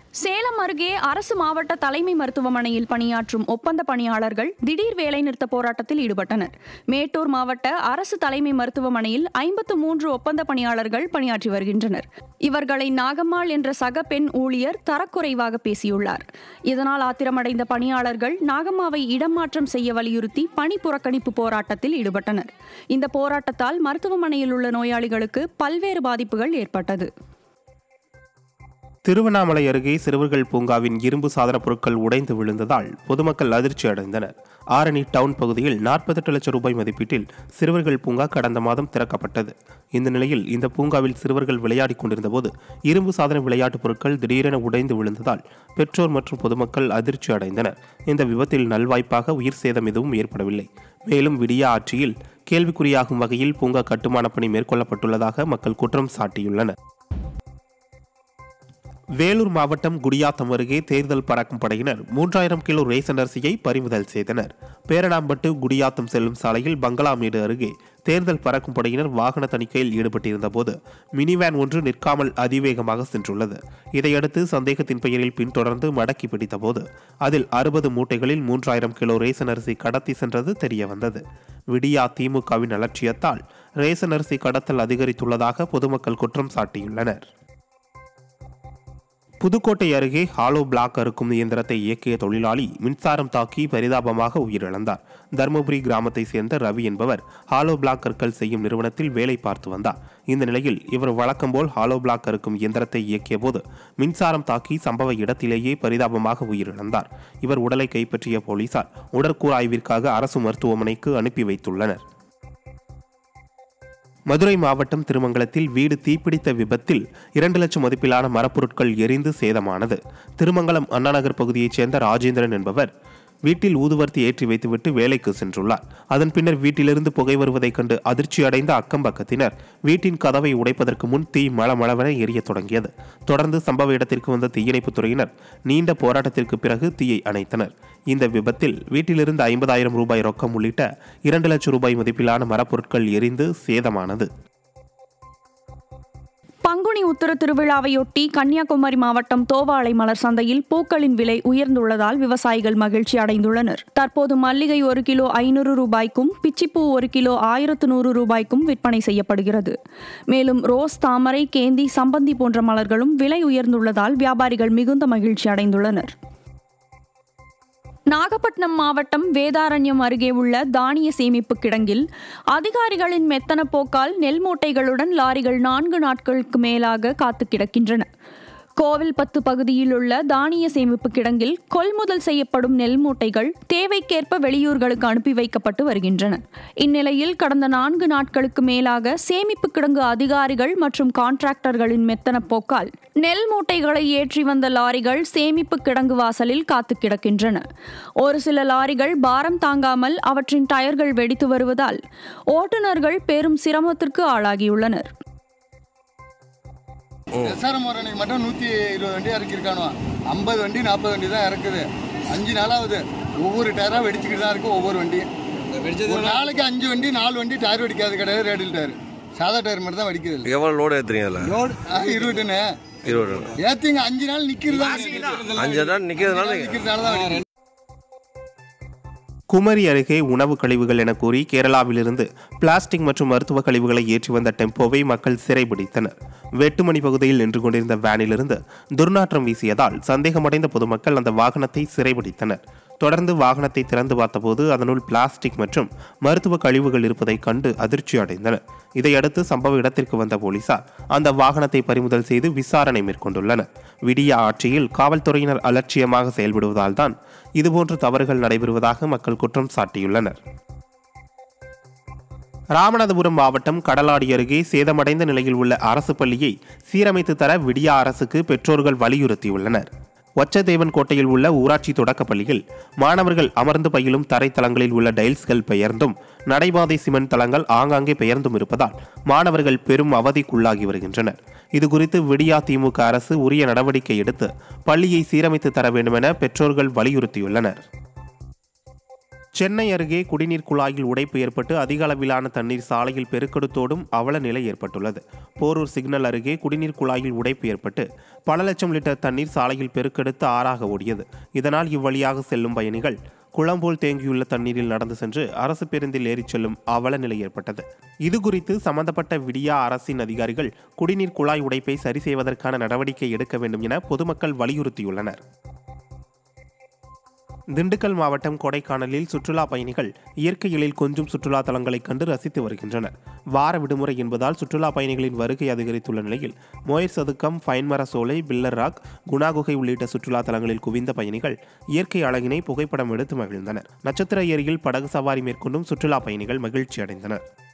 சேலம் அருகே அரசு மாவட்ட தலைமை மருத்துவமனையில் பணியாற்றும் ஒப்பந்த பணியாளர்கள் திடீர் வேலைநிறுத்த போராட்டத்தில் ஈடுபட்டனர் மேட்டூர் மாவட்ட அரசு தலைமை மருத்துவமனையில் ஐம்பத்து மூன்று ஒப்பந்த பணியாளர்கள் பணியாற்றி வருகின்றனர் இவர்களை நாகம்மாள் என்ற சக பெண் ஊழியர் தரக்குறைவாக பேசியுள்ளார் இதனால் ஆத்திரமடைந்த பணியாளர்கள் நாகம்மாவை இடமாற்றம் செய்ய வலியுறுத்தி பணி புறக்கணிப்பு போராட்டத்தில் ஈடுபட்டனர் இந்த போராட்டத்தால் மருத்துவமனையில் உள்ள நோயாளிகளுக்கு பல்வேறு பாதிப்புகள் ஏற்பட்டது திருவண்ணாமலை அருகே சிறுவர்கள் பூங்காவின் இரும்பு சாதன பொருட்கள் உடைந்து விழுந்ததால் பொதுமக்கள் அதிர்ச்சி அடைந்தனர் ஆரணி டவுன் பகுதியில் நாற்பத்தெட்டு லட்சம் ரூபாய் மதிப்பீட்டில் சிறுவர்கள் பூங்கா கடந்த மாதம் திறக்கப்பட்டது இந்த நிலையில் இந்த பூங்காவில் சிறுவர்கள் விளையாடிக் கொண்டிருந்தபோது இரும்பு சாதன விளையாட்டுப் பொருட்கள் திடீரென உடைந்து விழுந்ததால் பெற்றோர் மற்றும் பொதுமக்கள் அதிர்ச்சி அடைந்தனர் இந்த விபத்தில் நல்வாய்ப்பாக உயிர் சேதம் எதுவும் ஏற்படவில்லை மேலும் விடியா ஆட்சியில் கேள்விக்குறியாகும் வகையில் பூங்கா கட்டுமான பணி மேற்கொள்ளப்பட்டுள்ளதாக மக்கள் குற்றம் சாட்டியுள்ளனர் வேலூர் மாவட்டம் குடியாத்தம் அருகே தேர்தல் பறக்கும் படையினர் மூன்றாயிரம் கிலோ ரேசன் அரிசியை பறிமுதல் செய்தனர் பேரணாம்பட்டு குடியாத்தம் செல்லும் சாலையில் பங்களாமேடு அருகே தேர்தல் பறக்கும் படையினர் வாகன தணிக்கையில் ஈடுபட்டிருந்த போது மினிவேன் ஒன்று நிற்காமல் அதிவேகமாக சென்றுள்ளது இதையடுத்து சந்தேகத்தின் பெயரில் பின்தொடர்ந்து மடக்கி பிடித்தபோது அதில் அறுபது மூட்டைகளில் மூன்றாயிரம் கிலோ ரேசன் அரிசி கடத்தி சென்றது தெரியவந்தது விடியா திமுகவின் அலட்சியத்தால் ரேசன் அரிசி கடத்தல் அதிகரித்துள்ளதாக பொதுமக்கள் குற்றம் சாட்டியுள்ளனர் புதுக்கோட்டை அருகே ஹாலோ பிளாக் அறுக்கும் இயந்திரத்தை இயக்கிய தொழிலாளி மின்சாரம் தாக்கி பரிதாபமாக உயிரிழந்தார் தருமபுரி கிராமத்தை சேர்ந்த ரவி என்பவர் ஹாலோ பிளாக் கற்கள் செய்யும் நிறுவனத்தில் வேலை பார்த்து வந்தார் இந்த நிலையில் இவர் வழக்கம்போல் ஹாலோ பிளாக் அறுக்கும் இயந்திரத்தை இயக்கிய போது மின்சாரம் தாக்கி சம்பவ இடத்திலேயே பரிதாபமாக உயிரிழந்தார் இவர் உடலை கைப்பற்றிய போலீசார் உடற்கூறாய்விற்காக அரசு மருத்துவமனைக்கு அனுப்பி வைத்துள்ளனர் மதுரை மாவட்டம் திருமங்கலத்தில் வீடு தீப்பிடித்த விபத்தில் இரண்டு லட்சம் மதிப்பிலான மரப்பொருட்கள் எரிந்து சேதமானது திருமங்கலம் அண்ணாநகர் பகுதியைச் சேர்ந்த ராஜேந்திரன் என்பவர் வீட்டில் ஊதுவர்த்தி ஏற்றி வைத்துவிட்டு வேலைக்கு சென்றுள்ளார் அதன் பின்னர் வீட்டிலிருந்து புகை வருவதைக் கண்டு அதிர்ச்சி அடைந்த அக்கம்பக்கத்தினர் வீட்டின் கதவை உடைப்பதற்கு முன் தீ மளமளவென எரியத் தொடங்கியது தொடர்ந்து சம்பவ இடத்திற்கு வந்த தீயணைப்புத் துறையினர் நீண்ட போராட்டத்திற்கு பிறகு தீயை அணைத்தனர் இந்த விபத்தில் வீட்டிலிருந்து ஐம்பதாயிரம் ரூபாய் ரொக்கம் உள்ளிட்ட இரண்டு லட்சம் ரூபாய் மதிப்பிலான மரப்பொருட்கள் எரிந்து சேதமானது பங்குனி உத்தர திருவிழாவையொட்டி கன்னியாகுமரி மாவட்டம் தோவாளை மலர் சந்தையில் பூக்களின் விலை உயர்ந்துள்ளதால் விவசாயிகள் மகிழ்ச்சி அடைந்துள்ளனர் தற்போது மல்லிகை ஒரு கிலோ ஐநூறு ரூபாய்க்கும் பிச்சிப்பூ ஒரு கிலோ ஆயிரத்து நூறு ரூபாய்க்கும் விற்பனை செய்யப்படுகிறது மேலும் ரோஸ் தாமரை கேந்தி சம்பந்தி போன்ற மலர்களும் விலை உயர்ந்துள்ளதால் வியாபாரிகள் மிகுந்த மகிழ்ச்சி அடைந்துள்ளனர் நாகப்பட்டினம் மாவட்டம் வேதாரண்யம் அருகே உள்ள தானிய சேமிப்பு கிடங்கில் அதிகாரிகளின் மெத்தன போக்கால் நெல் மூட்டைகளுடன் லாரிகள் நான்கு நாட்களுக்கு மேலாக காத்து கிடக்கின்றன கோவில்பத்து பகுதியில் உள்ள தானிய சேமிப்பு கிடங்கில் கொள்முதல் செய்யப்படும் நெல் மூட்டைகள் தேவைக்கேற்ப வெளியூர்களுக்கு அனுப்பி வைக்கப்பட்டு வருகின்றன இந்நிலையில் கடந்த நான்கு நாட்களுக்கு மேலாக சேமிப்பு கிடங்கு அதிகாரிகள் மற்றும் கான்ட்ராக்டர்களின் மெத்தன போக்கால் நெல் மூட்டைகளை ஏற்றி வந்த லாரிகள் சேமிப்பு கிடங்கு வாசலில் காத்து கிடக்கின்றன ஒரு சில லாரிகள் பாரம் தாங்காமல் அவற்றின் டயர்கள் வெடித்து வருவதால் ஓட்டுநர்கள் பெரும் சிரமத்திற்கு ஆளாகியுள்ளனர் எஸ்ஆர்எம் அன்னைக்கு மட்டும் நூற்றி இருபது வண்டி இறக்கியிருக்கானோ ஐம்பது வண்டி நாற்பது வண்டி தான் இறக்குது அஞ்சு நாளாவது ஒவ்வொரு டயராக வெடிச்சுக்கிட்டு தான் இருக்குது ஒவ்வொரு வண்டியும் ஒரு நாளைக்கு அஞ்சு வண்டி நாலு வண்டி டயர் வெடிக்காது கிடையாது ரேடியல் டயர் சாதா டயர் மட்டும் தான் வெடிக்கிறது இல்லை எவ்வளோ லோடு ஏற்றுறீங்க அதில் லோடு இருபதுன்னு இருபது ஏற்றிங்க அஞ்சு நாள் நிற்கிறதா அஞ்சு நாள் நிற்கிறதுனால நிற்கிறதுனால தான் வெடிக்குது. குமரி அருகே உணவு கழிவுகள் என கூறி கேரளாவிலிருந்து பிளாஸ்டிக் மற்றும் மருத்துவ கழிவுகளை ஏற்றி வந்த டெம்போவை மக்கள் சிறைபிடித்தனர் வெட்டுமணி பகுதியில் நின்று கொண்டிருந்த வேனிலிருந்து துர்நாற்றம் வீசியதால் சந்தேகமடைந்த பொதுமக்கள் அந்த வாகனத்தை சிறைபிடித்தனர் தொடர்ந்து வாகனத்தை திறந்து பார்த்தபோது அதனுள் பிளாஸ்டிக் மற்றும் மருத்துவ கழிவுகள் இருப்பதைக் கண்டு அதிர்ச்சி அடைந்தனர் இதையடுத்து சம்பவ இடத்திற்கு வந்த போலீசார் அந்த வாகனத்தை பறிமுதல் செய்து விசாரணை மேற்கொண்டுள்ளனர் விடிய ஆட்சியில் காவல்துறையினர் அலட்சியமாக செயல்படுவதால் தான் இதுபோன்ற தவறுகள் நடைபெறுவதாக மக்கள் குற்றம் சாட்டியுள்ளனர் ராமநாதபுரம் மாவட்டம் கடலாடி அருகே சேதமடைந்த நிலையில் உள்ள அரசு பள்ளியை சீரமைத்து தர விடியா அரசுக்கு பெற்றோர்கள் வலியுறுத்தியுள்ளனர் ஒச்சதேவன் கோட்டையில் உள்ள ஊராட்சி தொடக்கப் பள்ளியில் மாணவர்கள் அமர்ந்து பயிலும் தரைத்தளங்களில் உள்ள டைல்ஸ்கள் பெயர்ந்தும் நடைபாதை சிமெண்ட் தளங்கள் ஆங்காங்கே பெயர்ந்தும் இருப்பதால் மாணவர்கள் பெரும் அவதிக்குள்ளாகி வருகின்றனர் இதுகுறித்து விடியா திமுக அரசு உரிய நடவடிக்கை எடுத்து பள்ளியை சீரமைத்து தர வேண்டுமென பெற்றோர்கள் வலியுறுத்தியுள்ளனர் சென்னை அருகே குடிநீர் குழாயில் உடைப்பு ஏற்பட்டு அதிக அளவிலான தண்ணீர் சாலையில் பெருக்கெடுத்தோடும் அவல நிலை ஏற்பட்டுள்ளது போரூர் சிக்னல் அருகே குடிநீர் குழாயில் உடைப்பு ஏற்பட்டு பல லட்சம் லிட்டர் தண்ணீர் சாலையில் பெருக்கெடுத்து ஆறாக ஓடியது இதனால் இவ்வழியாக செல்லும் பயணிகள் குளம்போல் தேங்கியுள்ள தண்ணீரில் நடந்து சென்று அரசு பேருந்தில் ஏறிச் செல்லும் அவல நிலை ஏற்பட்டது இது குறித்து சம்பந்தப்பட்ட விடியா அரசின் அதிகாரிகள் குடிநீர் குழாய் உடைப்பை சரி செய்வதற்கான நடவடிக்கை எடுக்க வேண்டும் என பொதுமக்கள் வலியுறுத்தியுள்ளனர் திண்டுக்கல் மாவட்டம் கொடைக்கானலில் சுற்றுலா பயணிகள் இயற்கை எழில் கொஞ்சம் சுற்றுலா தலங்களை கண்டு ரசித்து வருகின்றனர் வார விடுமுறை என்பதால் சுற்றுலா பயணிகளின் வருகை அதிகரித்துள்ள நிலையில் மோயர் சதுக்கம் ஃபைன்மர சோலை பில்லர் ராக் குணாகுகை உள்ளிட்ட சுற்றுலா தலங்களில் குவிந்த பயணிகள் இயற்கை அழகினை புகைப்படம் எடுத்து மகிழ்ந்தனர் நட்சத்திர ஏரியில் படகு சவாரி மேற்கொண்டும் சுற்றுலா பயணிகள் மகிழ்ச்சி அடைந்தனர்